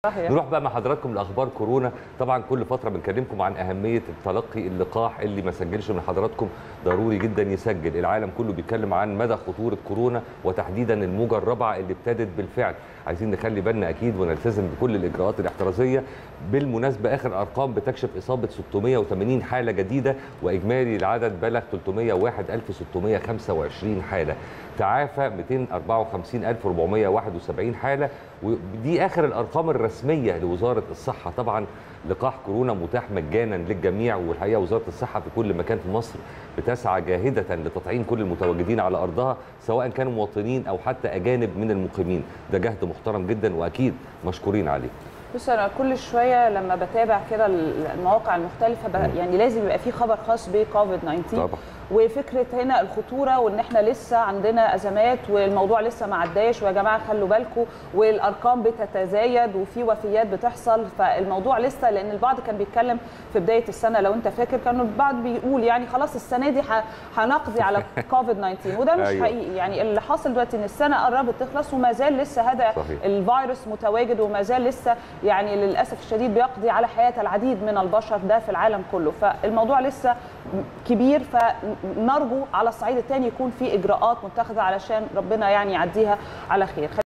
صحيح. نروح بقى مع حضراتكم لاخبار كورونا طبعا كل فتره بنكلمكم عن اهميه تلقي اللقاح اللي ما سجلش من حضراتكم ضروري جدا يسجل العالم كله بيتكلم عن مدى خطوره كورونا وتحديدا الموجه الرابعه اللي ابتدت بالفعل عايزين نخلي بالنا اكيد ونلتزم بكل الاجراءات الاحترازيه بالمناسبه اخر ارقام بتكشف اصابه 680 حاله جديده واجمالي العدد بلغ 301625 حاله تعافى 254471 حاله ودي اخر الارقام الرسميه لوزاره الصحه طبعا لقاح كورونا متاح مجانا للجميع والحقيقه وزاره الصحه في كل مكان في مصر بتسعى جاهده لتطعيم كل المتواجدين على ارضها سواء كانوا مواطنين او حتى اجانب من المقيمين ده جهد محترم جدا واكيد مشكورين عليه بص انا كل شويه لما بتابع كده المواقع المختلفه ب- يعني لازم يبقى في خبر خاص بكوفيد 19 طبعا وفكره هنا الخطوره وان احنا لسه عندنا ازمات والموضوع لسه ما عداش ويا جماعه خلوا بالكم والارقام بتتزايد وفي وفيات بتحصل فالموضوع لسه لان البعض كان بيتكلم في بدايه السنه لو انت فاكر كانوا البعض بيقول يعني خلاص السنه دي ح- هنقضي على كوفيد 19 وده مش أيوة. حقيقي يعني اللي حاصل دلوقتي ان السنه قربت تخلص وما زال لسه هذا صحيح. الفيروس متواجد وما زال لسه يعني للاسف الشديد بيقضي على حياه العديد من البشر ده في العالم كله فالموضوع لسه كبير فنرجو على الصعيد الثاني يكون في اجراءات متخذه علشان ربنا يعني يعديها على خير